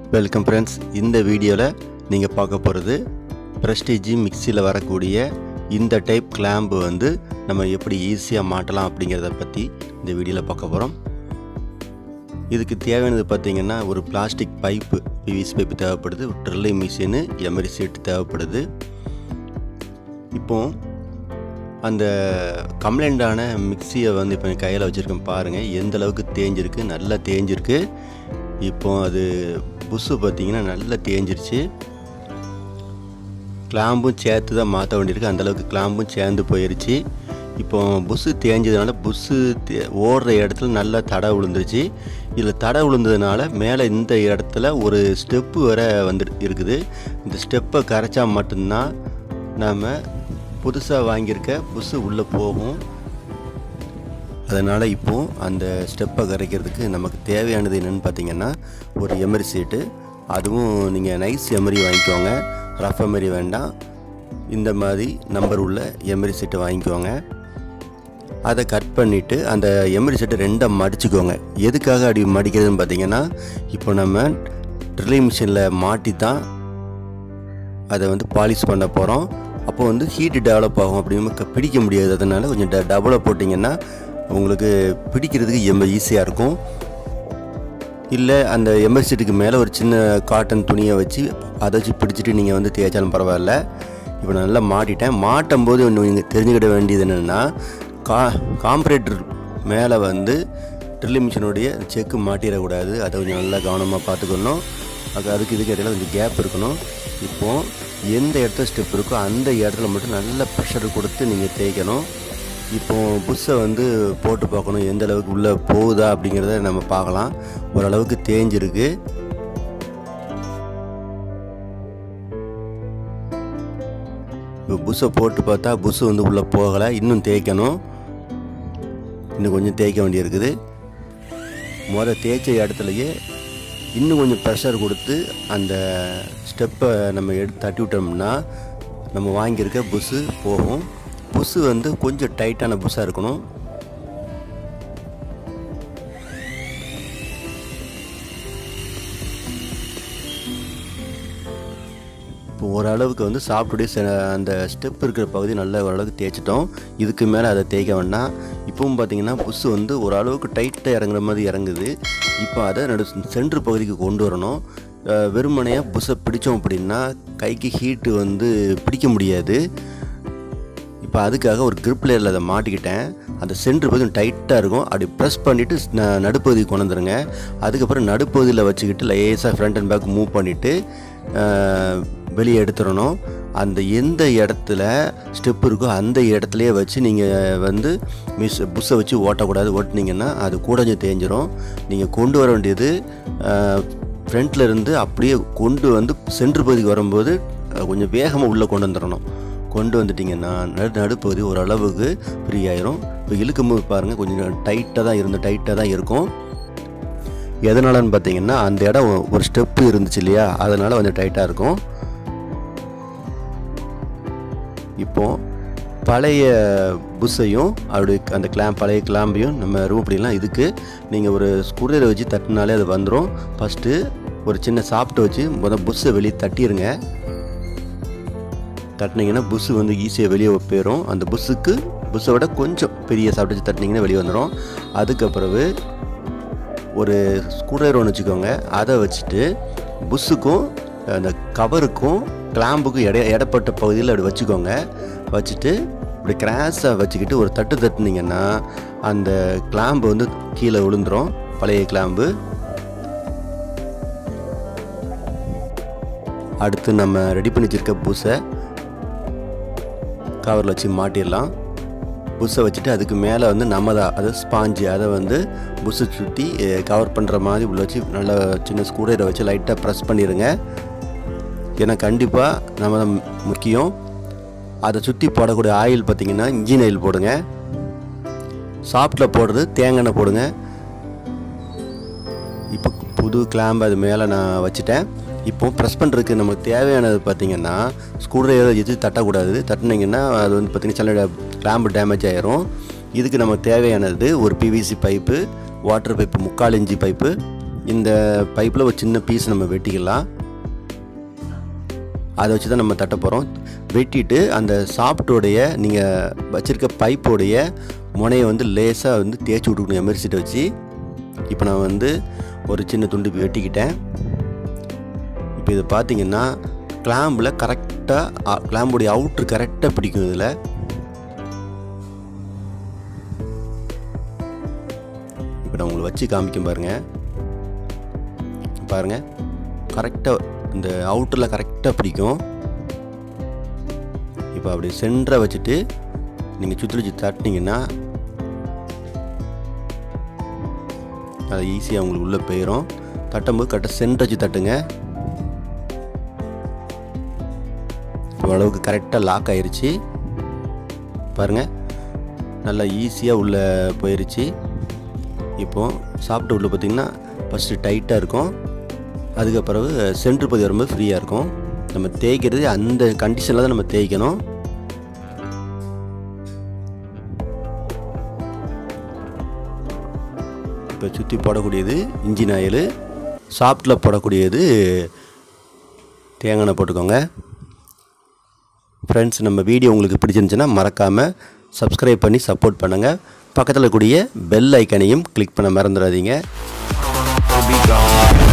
Welcome friends இந்த வீடியோவில் நீங்கள் பார்க்க போகிறது ப்ரெஸ்டீஜி மிக்சியில் வரக்கூடிய இந்த டைப் கிளாம்பு வந்து நம்ம எப்படி ஈஸியாக மாட்டலாம் அப்படிங்கிறத பற்றி இந்த வீடியோவில் பார்க்க போகிறோம் இதுக்கு தேவையானது பார்த்திங்கன்னா ஒரு பிளாஸ்டிக் பைப்பு பிவிசி பைப்பு தேவைப்படுது ட்ரில்லிங் மிஷினு எமரி சீட் தேவைப்படுது இப்போ அந்த கம்ப்ளைண்டான மிக்சியை வந்து இப்போ கையில் வச்சுருக்கேன் பாருங்கள் எந்த அளவுக்கு தேஞ்சிருக்கு நல்லா தேஞ்சிருக்கு இப்போ அது புஷ்ஷு பார்த்தீங்கன்னா நல்லா தேஞ்சிருச்சு கிளாம்பும் சேர்த்து தான் மாற்ற வேண்டியிருக்கு அந்தளவுக்கு கிளாம்பும் சேர்ந்து போயிடுச்சு இப்போ புஷ்ஷு தேஞ்சதுனால புஷ்ஷு தே ஓடுற இடத்துல நல்லா தடை விழுந்துருச்சு இதில் தடை விழுந்ததுனால மேலே இந்த இடத்துல ஒரு ஸ்டெப்பு வர வந்து இருக்குது இந்த ஸ்டெப்பை கரைச்சா மட்டும்தான் நாம் புதுசாக வாங்கியிருக்க புஷ்ஷு உள்ளே போகும் அதனால் இப்போது அந்த ஸ்டெப்பை கரைக்கிறதுக்கு நமக்கு தேவையானது என்னென்னு பார்த்தீங்கன்னா ஒரு எமரி சீட்டு அதுவும் நீங்கள் நைஸ் எமரி வாங்கிக்கோங்க ரஃப் எமரி வேண்டாம் இந்த மாதிரி நம்பர் உள்ள எமரி சீட்டை வாங்கிக்கோங்க அதை கட் பண்ணிவிட்டு அந்த எமரி செட்டை ரெண்டாக மடிச்சுக்கோங்க எதுக்காக அப்படி மடிக்கிறதுன்னு பார்த்தீங்கன்னா இப்போ நம்ம ட்ரில்லிங் மிஷினில் மாட்டி தான் அதை வந்து பாலிஷ் பண்ண போகிறோம் அப்போ வந்து ஹீட்டு டெவலப் ஆகும் அப்படின்னு பிடிக்க முடியாது அதனால் கொஞ்சம் ட டபுளாக போட்டிங்கன்னா உங்களுக்கு பிடிக்கிறதுக்கு ரொம்ப ஈஸியாக இருக்கும் இல்லை அந்த எமர்சிட்டுக்கு மேலே ஒரு சின்ன காட்டன் துணியை வச்சு அதை வச்சு பிடிச்சிட்டு நீங்கள் வந்து தேய்ச்சாலும் பரவாயில்ல இப்போ நான் நல்லா மாட்டிட்டேன் மாட்டும் போது ஒன்று நீங்கள் தெரிஞ்சுக்கிட வேண்டியது என்னென்னா கா காம்பரேட்டர் மேலே வந்து ட்ரில்லிங் மிஷினுடைய செக்கு மாட்டிடக்கூடாது அதை கொஞ்சம் நல்லா கவனமாக பார்த்துக்கணும் அது அதுக்கு இதுக்கு இடையில கொஞ்சம் கேப் இருக்கணும் இப்போது எந்த இடத்துல ஸ்டெப் இருக்கோ அந்த இடத்துல மட்டும் நல்ல ப்ரெஷர் கொடுத்து நீங்கள் தேய்க்கணும் இப்போ புஷ்ஷை வந்து போட்டு பார்க்கணும் எந்த அளவுக்கு உள்ளே போகுதா அப்படிங்கிறத நம்ம பார்க்கலாம் ஓரளவுக்கு தேஞ்சிருக்கு இப்போ புஷ்ஷை போட்டு பார்த்தா புஷ்ஷு வந்து உள்ளே போகலை இன்னும் தேய்க்கணும் இன்னும் கொஞ்சம் தேய்க்க வேண்டியிருக்குது முத தேய்ச்ச இடத்துலையே இன்னும் கொஞ்சம் ப்ரெஷர் கொடுத்து அந்த ஸ்டெப்பை நம்ம எடுத்து தட்டி விட்டோம்னா நம்ம வாங்கியிருக்க புஷ்ஷு போகும் புஷ்ஷு வந்து கொஞ்சம் டைட்டான புஷ்ஷாக இருக்கணும் இப்போ ஓரளவுக்கு வந்து சாப்பிட்டுடைய அந்த ஸ்டெப் இருக்கிற பகுதி நல்ல ஓரளவுக்கு தேய்ச்சிட்டோம் இதுக்கு மேலே அதை தேய்க்க வேண்டாம் இப்பவும் பார்த்தீங்கன்னா புஷ்ஷு வந்து ஓரளவுக்கு டைட்டாக இறங்குற மாதிரி இறங்குது இப்போ அதை நடு சென்ட்ரு பகுதிக்கு கொண்டு வரணும் வெறுமனையாக புஷ்ஷை பிடிச்சோம் அப்படின்னா கைக்கு ஹீட்டு வந்து பிடிக்க முடியாது இப்போ அதுக்காக ஒரு கிரிப் லேயரில் அதை மாட்டிக்கிட்டேன் அந்த சென்ட்ரு பகுதி டைட்டாக இருக்கும் அப்படி ப்ரெஸ் பண்ணிவிட்டு நடுப்பகுதி கொண்டு வந்துடுங்க அதுக்கப்புறம் நடுப்பகுதியில் வச்சுக்கிட்டு லேசாக ஃப்ரண்ட் அண்ட் பேக் மூவ் பண்ணிவிட்டு வெளியே எடுத்துடணும் அந்த எந்த இடத்துல ஸ்டெப் இருக்கோ அந்த இடத்துலையே வச்சு நீங்கள் வந்து மிஸ் புஷ்ஷை வச்சு ஓட்டக்கூடாது ஓட்டினீங்கன்னா அது கூட கொஞ்சம் தேஞ்சிரும் நீங்கள் கொண்டு வர வேண்டியது ஃப்ரண்ட்டில் இருந்து அப்படியே கொண்டு வந்து சென்ட்ரு பகுதிக்கு வரும்போது கொஞ்சம் வேகமாக உள்ளே கொண்டு வந்துடணும் கொண்டு வந்துட்டிங்கன்னா நடு நடுப்பகுதி ஓரளவுக்கு ஃப்ரீ ஆயிரும் இப்போ இழுக்கும் போது பாருங்கள் கொஞ்சம் டைட்டாக தான் இருந்து டைட்டாக தான் இருக்கும் எதனாலன்னு பார்த்தீங்கன்னா அந்த இடம் ஒரு ஸ்டெப்பு இருந்துச்சு இல்லையா அதனால் கொஞ்சம் டைட்டாக இருக்கும் இப்போது பழைய புஷ்ஷையும் அப்படி அந்த கிளாம் பழைய கிளாம்பையும் நம்ம ரூம் பண்ணிடலாம் இதுக்கு நீங்கள் ஒரு ஸ்க்ரூரை வச்சு தட்டினாலே அது வந்துடும் ஃபஸ்ட்டு ஒரு சின்ன சாப்பிட்டு வச்சு முதல் புஷ்ஷை வெளியே தட்டிடுங்க தட்டினீங்கன்னா புஷ்ஷு வந்து ஈஸியாக வெளியே போயிடும் அந்த புஷ்ஷுக்கு புஷ்ஷை விட கொஞ்சம் பெரிய சாப்பிட்டு வச்சு தட்டினீங்கன்னா வெளியே வந்துடும் அதுக்கப்புறவு ஒரு ஸ்க்ரூட்ரைவர் ஒன்று வச்சுக்கோங்க அதை வச்சுட்டு புஷ்ஷுக்கும் அந்த கவருக்கும் கிளாம்புக்கும் இடைய இடப்பட்ட பகுதியில் அப்படி வச்சுக்கோங்க வச்சுட்டு இப்படி கிராஸாக வச்சுக்கிட்டு ஒரு தட்டு தட்டுனீங்கன்னா அந்த கிளாம்பு வந்து கீழே விழுந்துடும் பழைய கிளாம்பு அடுத்து நம்ம ரெடி பண்ணி வச்சுருக்க புஷ்ஷை கவரில் வச்சு மாட்டிடலாம் புஷ்ஷை வச்சுட்டு அதுக்கு மேலே வந்து நம்ம தான் அது ஸ்பாஞ்சு அதை வந்து புஷ்ஷை சுற்றி கவர் பண்ணுற மாதிரி உள்ள வச்சு நல்லா சின்ன ஸ்கூடரை வச்சு லைட்டாக ப்ரெஸ் பண்ணிடுங்க ஏன்னா கண்டிப்பாக நம்ம தான் முக்கியம் அதை சுற்றி போடக்கூடிய ஆயில் பார்த்திங்கன்னா இன்ஜின் ஆயில் போடுங்க சாஃப்டில் போடுறது தேங்காய் போடுங்க இப்போ புது கிளாம்பு அது மேலே நான் வச்சுட்டேன் இப்போ ப்ரெஸ் பண்ணுறதுக்கு நமக்கு தேவையானது பார்த்திங்கன்னா ஸ்க்ரூட்ரைவர் வச்சு தட்டக்கூடாது தட்டினீங்கன்னா அது வந்து பார்த்திங்கன்னா சில கிளாம்பு டேமேஜ் ஆயிரும் இதுக்கு நமக்கு தேவையானது ஒரு பிவிசி பைப்பு வாட்டர் பைப்பு முக்கால் இன்ச்சி பைப்பு இந்த பைப்பில் ஒரு சின்ன பீஸ் நம்ம வெட்டிக்கலாம் அதை வச்சு தான் நம்ம தட்ட போகிறோம் வெட்டிட்டு அந்த சாப்பிட்டோடைய நீங்கள் வச்சுருக்க பைப்போடைய முனையை வந்து லேசாக வந்து தேய்ச்சி விட்டுக்கணும் எமர்சிட்டை வச்சு இப்போ நான் வந்து ஒரு சின்ன துண்டு வெட்டிக்கிட்டேன் இப்போ இது பார்த்தீங்கன்னா கிளாம்பில் கரெக்டாக கிளாம்புடைய அவுட்ரு கரெக்டாக பிடிக்கும் இதில் இப்போ நான் உங்களை வச்சு காமிக்கும் பாருங்கள் பாருங்கள் கரெக்டாக இந்த அவுட்டரில் கரெக்டாக பிடிக்கும் இப்போ அப்படி சென்டரை வச்சுட்டு நீங்கள் சுற்றி வச்சு தட்டினீங்கன்னா அது ஈஸியாக உங்களுக்கு உள்ளே போயிடும் தட்டும்போது கரெக்டாக சென்டர் வச்சு தட்டுங்க ஓரளவுக்கு கரெக்டாக லாக் ஆயிருச்சு பாருங்கள் நல்லா ஈஸியாக உள்ளே போயிருச்சு இப்போது சாப்பிட்டு உள்ள பார்த்திங்கன்னா ஃபஸ்ட்டு டைட்டாக இருக்கும் அதுக்கு பிறகு சென்ட்ரு பகுதி வரும்போது ஃப்ரீயாக இருக்கும் நம்ம தேய்க்கிறது அந்த கண்டிஷனில் தான் நம்ம தேய்க்கணும் இப்போ சுற்றி போடக்கூடியது இன்ஜின் ஆயில் சாஃப்ட்டில் போடக்கூடியது தேங்காய் எண்ணெய் போட்டுக்கோங்க ஃப்ரெண்ட்ஸ் நம்ம வீடியோ உங்களுக்கு பிடிச்சிருந்துச்சுன்னா மறக்காமல் சப்ஸ்கிரைப் பண்ணி சப்போர்ட் பண்ணுங்கள் பக்கத்தில் கூடிய பெல் ஐக்கனையும் கிளிக் பண்ண மறந்துடாதீங்க be gone.